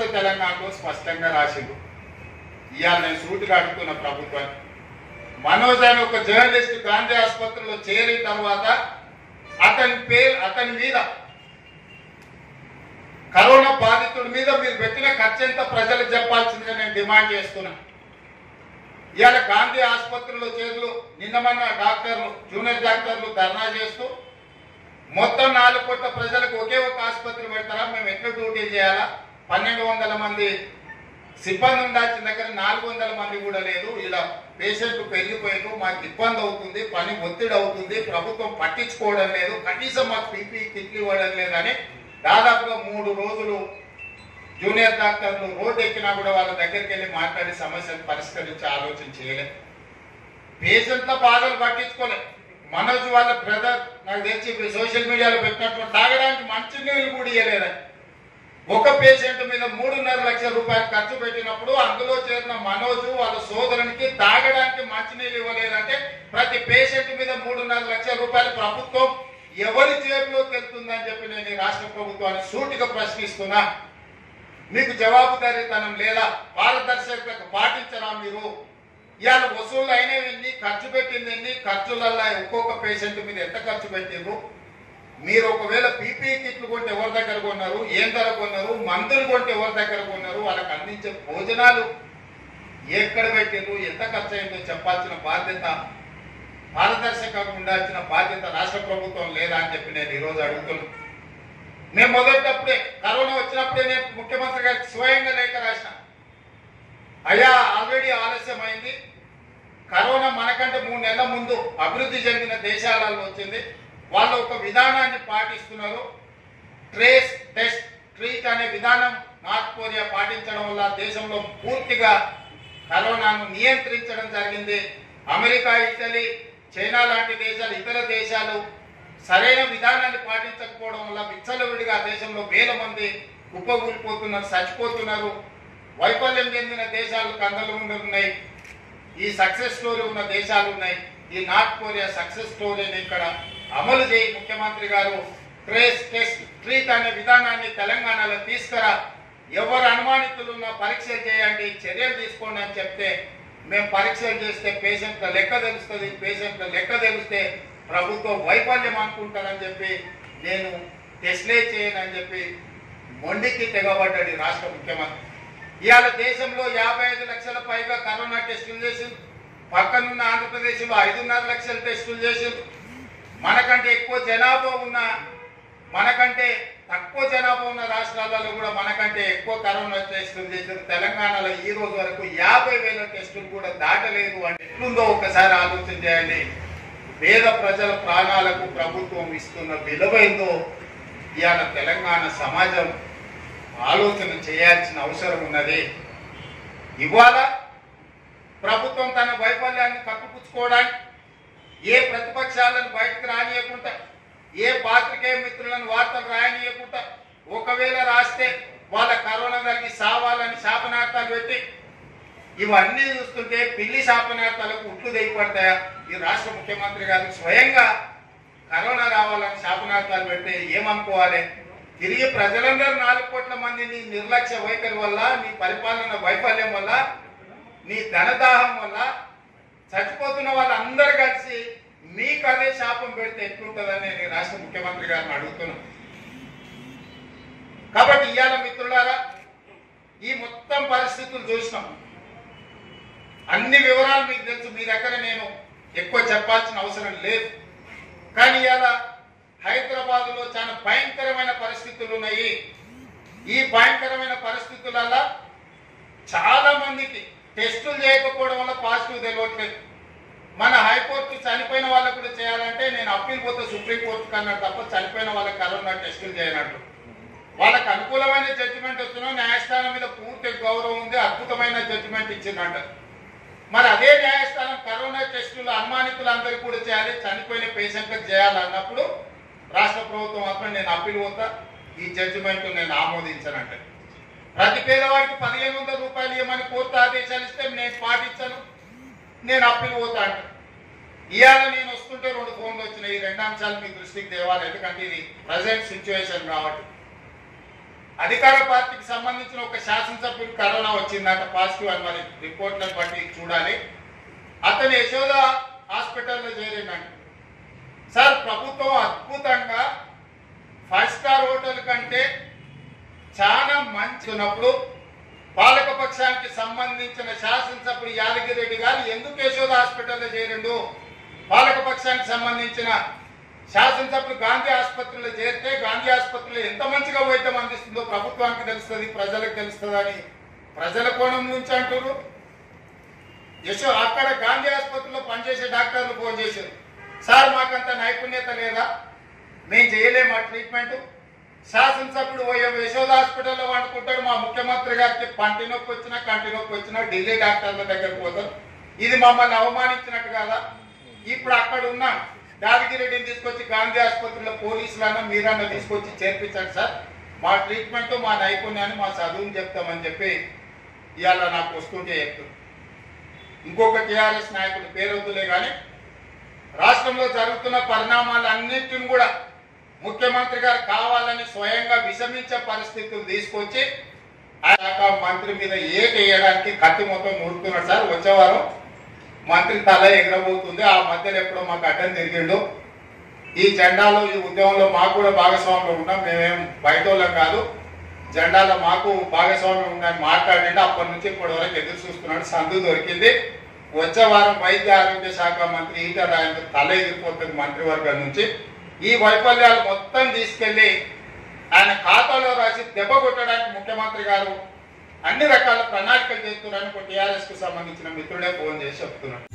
తెలంగాణలో స్పష్టంగా రాసిండు ఇవాళ నేను సూటిగా అడుగుతున్న ప్రభుత్వాన్ని మనోజ్ అని ఒక జర్నలిస్ట్ గాంధీ ఆసుపత్రిలో చేరిన తర్వాత అతని పేరు అతని మీద కరోనా బాధితుడి మీద మీరు పెట్టిన ఖర్చు ఎంత ప్రజలకు చెప్పాల్సిందిగా నేను డిమాండ్ చేస్తున్నా ఇవాళ గాంధీ ఆసుపత్రిలో చేతులు నిన్న మొన్న డాక్టర్లు జూనియర్ డాక్టర్లు ధర్నా చేస్తూ మొత్తం నాలుగు కోట్ల ప్రజలకు ఒకే ఒక ఆసుపత్రి పెడతారా మేము ఎట్లా డ్యూటీ చేయాలా పన్నెండు వందల మంది సిబ్బంది ఉండాల్సిన దగ్గర నాలుగు వందల మంది కూడా లేదు ఇలా పేషెంట్ పెరిగిపోయారు మాకు ఇబ్బంది అవుతుంది పని ఒత్తిడి అవుతుంది ప్రభుత్వం పట్టించుకోవడం లేదు కనీసం మాకు పీపీ కిట్లు ఇవ్వడం లేదని దాదాపుగా మూడు రోజులు జూనియర్ డాక్టర్లు రోడ్డు ఎక్కినా కూడా వాళ్ళ దగ్గరికి వెళ్ళి మాట్లాడి సమస్యను పరిష్కరించే ఆలోచన చేయలేదు పేషెంట్ల బాధలు పట్టించుకోలే మనోజ్ వాళ్ళ బ్రదర్ నాకు తెలిసి సోషల్ మీడియాలో పెట్టినట్టు తాగడానికి మంచి నీళ్ళు కూడా ఇవ్వలేదని ఒక పేషెంట్ మీద మూడున్నర లక్షల రూపాయలు ఖర్చు పెట్టినప్పుడు అందులో చేరిన మనోజ్ వాళ్ళ సోదరునికి తాగడానికి మంచినీళ్ళు ఇవ్వలేదంటే ప్రతి పేషెంట్ మీద మూడున్నర లక్షల రూపాయలు ప్రభుత్వం ఎవరి జేబులోకి వెళ్తుందని చెప్పి నేను ఈ రాష్ట్ర ప్రభుత్వాన్ని సూటిగా ప్రశ్నిస్తున్నా మీకు జవాబుదారీతనం లేదా పారదర్శకత పాటించరా మీరు ఇవాళ వసూళ్ళు అయినవి ఎన్ని ఖర్చు పెట్టింది ఎన్ని ఖర్చులల్లా ఒక్కొక్క పేషెంట్ మీద ఎంత ఖర్చు పెట్టిండ్రు మీరు ఒకవేళ పీపీ కిట్లు కొంటే ఎవరి దగ్గర కొన్నారు ఏం ధర కొన్నారు మందులు కొంటే ఎవరి దగ్గర కొన్నారు వాళ్ళకి అందించే భోజనాలు ఎక్కడ పెట్టిండ్రు ఎంత ఖర్చు అయిందో చెప్పాల్సిన బాధ్యత పారదర్శకంగా ఉండాల్సిన బాధ్యత రాష్ట్ర ప్రభుత్వం లేదా అని చెప్పి నేను ఈరోజు అడుగుతున్నాను మేము మొదటప్పుడే కరోనా వచ్చినప్పుడే నేను ముఖ్యమంత్రి గారికి స్వయంగా లేఖ రాసిన అయ్యా ఆల్రెడీ ఆలస్యం అయింది కరోనా మనకంటే మూడు నెలల ముందు అభివృద్ధి చెందిన దేశాలలో వచ్చింది వాళ్ళు ఒక విధానాన్ని పాటిస్తున్నారు ట్రేస్ టెస్ట్ ట్రీట్ అనే విధానం నార్త్ కొరియా పాటించడం వల్ల దేశంలో పూర్తిగా కరోనాను నియంత్రించడం జరిగింది అమెరికా ఇటలీ చైనా లాంటి దేశాలు ఇతర దేశాలు సరైన విధానాన్ని పాటించకపోవడం వల్ల విచ్చలవిడిగా దేశంలో వేల మంది కుప్పగూలిపోతున్నారు చచ్చిపోతున్నారు వైఫల్యం చెందిన దేశాలు కందలు ఉన్నాయి ఈ సక్సెస్ స్టోరీ ఉన్న దేశాలు ఉన్నాయి ఈ నార్త్ కొరియా సక్సెస్ స్టోరీని ఇక్కడ అమలు చేయి ముఖ్యమంత్రి గారు ట్రేస్ టెస్ట్ ట్రీట్ అనే విధానాన్ని తెలంగాణలో తీసుకురా ఎవరు అనుమానితులు ఉన్న పరీక్షలు చేయండి చర్యలు తీసుకోండి అని చెప్తే మేము పరీక్షలు చేస్తే పేషెంట్ల లెక్క తెలుస్తుంది పేషెంట్ల లెక్క తెలిస్తే ప్రభుత్వం వైఫల్యం అనుకుంటారని చెప్పి నేను టెస్ట్లే చేయనని చెప్పి మొండికి తెగబడ్డాడు ఈ రాష్ట్ర ముఖ్యమంత్రి ఇవాళ దేశంలో యాభై ఐదు లక్షల పైగా కరోనా టెస్టులు చేసింది పక్కనున్న ఆంధ్రప్రదేశ్లో ఐదున్నర లక్షల టెస్టులు చేసింది మనకంటే ఎక్కువ జనాభా ఉన్న మనకంటే తక్కువ జనాభా ఉన్న రాష్ట్రాలలో కూడా మనకంటే ఎక్కువ కరోనా టెస్టులు చేసిన తెలంగాణలో ఈ రోజు వరకు యాభై వేల టెస్టులు కూడా దాటలేదు అంటే ఎట్లుందో ఒకసారి ఆలోచన చేయండి పేద ప్రజల ప్రాణాలకు ప్రభుత్వం ఇస్తున్న విలువైందో ఇవాళ తెలంగాణ సమాజం ఆలోచన చేయాల్సిన అవసరం ఉన్నది ఇవాళ ప్రభుత్వం తన వైఫల్యాన్ని కప్పిపుచ్చుకోవడానికి ఏ ప్రతిపక్షాలను బయటకు రానియకుండా ఏ పాత్రికేయ మిత్రులను వార్తలు రాయనీయకుండా ఒకవేళ రాస్తే వాళ్ళ కరోనా కలిగి సావాలని శాపనార్థాలు పెట్టి ఇవన్నీ చూస్తుంటే పిల్లి శాపనార్థాలకు ఉట్లు దిగిపడతాయా ఈ రాష్ట్ర ముఖ్యమంత్రి గారు స్వయంగా కరోనా రావాలని శాపనార్థాలు పెడితే ఏమనుకోవాలి తిరిగి ప్రజలందరూ నాలుగు కోట్ల మంది నీ నిర్లక్ష్య వైఖరి వల్ల నీ పరిపాలన వైఫల్యం వల్ల నీ ధనదాహం వల్ల చచ్చిపోతున్న వాళ్ళందరూ కలిసి మీకు అదే శాపం పెడితే ఎట్లుంటుందని నేను ఈ రాష్ట్ర ముఖ్యమంత్రి గారిని అడుగుతున్నాను కాబట్టి ఇవాళ మిత్రులారా ఈ మొత్తం పరిస్థితులు చూసినాం అన్ని వివరాలు మీకు తెలుసు మీ దగ్గర నేను ఎక్కువ చెప్పాల్సిన అవసరం లేదు కానీ ఇవాళ హైదరాబాద్ లో చాలా భయంకరమైన పరిస్థితులు ఉన్నాయి ఈ భయంకరమైన పరిస్థితులలో చాలా మందికి టెస్టులు చేయకపోవడం వల్ల పాజిటివ్ తెలియట్లేదు మన హైకోర్టు చనిపోయిన వాళ్ళకు కూడా చేయాలంటే నేను అప్పీల్ పోతే సుప్రీంకోర్టు కన్నాడు తప్ప చనిపోయిన వాళ్ళకి కరోనా టెస్టులు చేయనట్టు వాళ్ళకి అనుకూలమైన జడ్జిమెంట్ వచ్చినా న్యాయస్థానం మీద పూర్తి గౌరవం ఉంది అద్భుతమైన జడ్జిమెంట్ ఇచ్చిందంట మరి అదే న్యాయస్థానం కరోనా టెస్టులు అనుమానితులందరికీ కూడా చేయాలి చనిపోయిన పేషెంట్లకు చేయాలి అన్నప్పుడు రాష్ట్ర ప్రభుత్వం మాత్రం నేను అప్పీల్ పోతా ఈ జడ్జిమెంట్ నేను ఆమోదించానంట ప్రతి పేదవాడికి పదిహేను వందల రూపాయలు ఇవ్వమని కోర్టు ఆదేశాలు ఇస్తే నేను పాటించను నేను అప్పీల్ పోతా అంట ఇవాళ నేను వస్తుంటే రెండు ఫోన్లు వచ్చినాయి ఈ రెండు అంశాలు మీ దృష్టికి తేవాలి ఎందుకంటే ఇది ప్రజెంట్ సిచ్యువేషన్ కాబట్టి అధికార పార్టీకి సంబంధించిన ఒక శాసనసభ్యుడు కరోనా వచ్చిందంట పాజిటివ్ అని మరి రిపోర్ట్లను బట్టి చూడాలి అతను యశోద హాస్పిటల్లో చేరిందంట సార్ ప్రభుత్వం అద్భుతంగా ఫైవ్ స్టార్ హోటల్ కంటే చాలా మంచి ఉన్నప్పుడు పాలకపక్షానికి సంబంధించిన శాసనసభ్యుడు యాదగిరి రెడ్డి గారు ఎందుకు యశోద హాస్పిటల్లో చేరిండు పాలకపక్షానికి సంబంధించిన శాసనసభ్యులు గాంధీ ఆసుపత్రిలో చేరితే గాంధీ ఆసుపత్రిలో ఎంత మంచిగా వైద్యం అందిస్తుందో ప్రభుత్వానికి తెలుస్తుంది ప్రజలకు తెలుస్తుంది అని ప్రజల కోణం నుంచి అంటారు యశో అక్కడ గాంధీ ఆసుపత్రిలో పనిచేసే డాక్టర్లు ఫోన్ చేశారు సార్ మాకంత నైపుణ్యత లేదా మేము చేయలేము ఆ ట్రీట్మెంట్ శాసనసభ్యుడు పోయే యశోద హాస్పిటల్లో వండుకుంటాడు మా ముఖ్యమంత్రి గారికి పంటి నొప్పి వచ్చినా కంటి నొప్పి వచ్చినా ఢిల్లీ డాక్టర్ల దగ్గరకు పోతారు ఇది మమ్మల్ని అవమానించినట్టు కాదా ఇప్పుడు అక్కడ ఉన్న యాదగిరెడ్డిని తీసుకొచ్చి గాంధీ ఆసుపత్రిలో పోలీసులన్నా మీరన్నా తీసుకొచ్చి చేర్పించండి సార్ మా ట్రీట్మెంట్ మా నైపుణ్యాన్ని మా చదువుని చెప్తామని చెప్పి ఇవాళ నాకు వస్తుంటే చెప్తుంది ఇంకొక టీఆర్ఎస్ నాయకుడు పేరొద్దులే కానీ రాష్ట్రంలో జరుగుతున్న పరిణామాలన్నింటిని కూడా ముఖ్యమంత్రి గారు కావాలని స్వయంగా విషమించే పరిస్థితులు తీసుకొచ్చి ఆ శాఖ మంత్రి మీద ఏటేయడానికి కత్తి మొత్తం నూరుతున్నాడు సార్ వచ్చేవారం మంత్రి తల ఎగరబోతుంది ఆ మధ్యలో ఎప్పుడో మాకు అడ్డం తిరిగిండు ఈ జెండాలో ఈ ఉద్యమంలో మాకు కూడా భాగస్వామ్యం ఉన్నాం మేమేం బయట వాళ్ళం కాదు జెండాలో మాకు భాగస్వామ్యం ఉందని మాట్లాడిండు అప్పటి నుంచి ఇప్పటి వరకు ఎదురు చూస్తున్నాడు సందు దొరికింది వచ్చే వారం వైద్య ఆరోగ్య శాఖ మంత్రి ఈటల రాజేంద్ర తల ఎగిరిపోతుంది మంత్రివర్గం నుంచి ఈ వైఫల్యాలు మొత్తం తీసుకెళ్లి ఆయన ఖాతాలో రాసి దెబ్బ కొట్టడానికి ముఖ్యమంత్రి గారు అన్ని రకాల ప్రణాళికలు చేస్తున్నారని ఒక టీఆర్ఎస్ కు సంబంధించిన మిత్రుడే ఫోన్ చేసి చెప్తున్నాడు